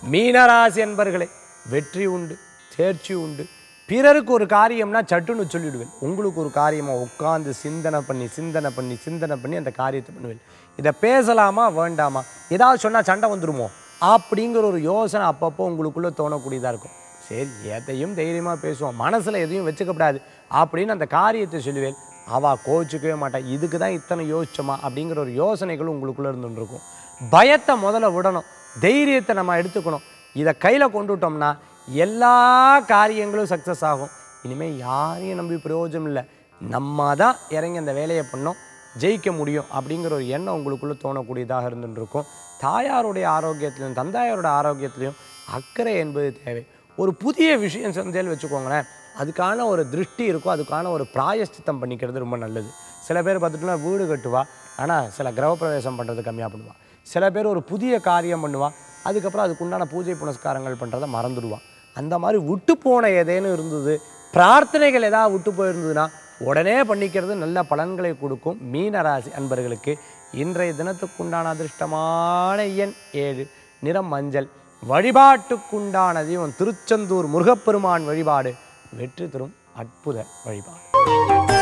மீனராசி என்பர்களே வெற்றி உண்டு தேர்ச்சி உண்டு பிறருக்கு ஒரு காரியம்னா சட்டுன்னு சொல்லிடுவேன் உங்களுக்கு ஒரு காரியமா உட்காந்து சிந்தனை பண்ணி சிந்தனை பண்ணி சிந்தனை பண்ணி அந்த காரியத்தை பண்ணுவேன் இதை பேசலாமா வேண்டாமா ஏதாவது சொன்னால் சண்டை வந்துருமோ அப்படிங்கிற ஒரு யோசனை அப்பப்போ உங்களுக்குள்ளே தோணக்கூடியதாக இருக்கும் சரி எதையும் தைரியமாக பேசுவோம் மனசில் எதையும் வச்சுக்கப்படாது அப்படின்னு அந்த காரியத்தை சொல்லுவேன் அவள் கோச்சிக்கவே மாட்டா இதுக்கு தான் இத்தனை யோசிச்சோமா அப்படிங்கிற ஒரு யோசனைகள் உங்களுக்குள்ளே இருந்துட்டு இருக்கும் பயத்தை முதல்ல விடணும் தைரியத்தை நம்ம எடுத்துக்கணும் இதை கையில் கொண்டுட்டோம்னா எல்லா காரியங்களும் சக்ஸஸ் ஆகும் இனிமேல் யாரையும் நம்பி பிரயோஜனம் இல்லை நம்ம தான் இறங்கி அந்த வேலையை பண்ணோம் ஜெயிக்க முடியும் அப்படிங்கிற ஒரு எண்ணம் உங்களுக்குள்ளே தோணக்கூடியதாக இருந்துட்டு இருக்கும் தாயாருடைய ஆரோக்கியத்திலையும் தந்தாயாரோட ஆரோக்கியத்திலையும் அக்கறை என்பது தேவை ஒரு புதிய விஷயம் செஞ்சேன்னு வச்சுக்கோங்களேன் அதுக்கான ஒரு திருஷ்டி இருக்கும் அதுக்கான ஒரு பிராயஷ்சித்தம் பண்ணிக்கிறது ரொம்ப நல்லது சில பேர் பார்த்துட்டுனா வீடு கட்டுவா ஆனால் சில கிரகப்பிரவேசம் பண்ணுறது கம்மியாக பண்ணுவா சில பேர் ஒரு புதிய காரியம் பண்ணுவா அதுக்கப்புறம் அதுக்குண்டான பூஜை புனஸ்காரங்கள் பண்ணுறதை மறந்துடுவா அந்த மாதிரி விட்டு போன ஏதேனும் இருந்தது பிரார்த்தனைகள் ஏதாவது விட்டு போயிருந்ததுன்னா உடனே பண்ணிக்கிறது நல்ல பலன்களை கொடுக்கும் மீனராசி அன்பர்களுக்கு இன்றைய தினத்துக்குண்டான அதிர்ஷ்டமான எண் ஏழு நிறம் மஞ்சள் வழிபாட்டுக்குண்டான தெய்வம் திருச்செந்தூர் முருகப்பெருமான் வழிபாடு வெற்றி தரும் அற்புத வழிபாடு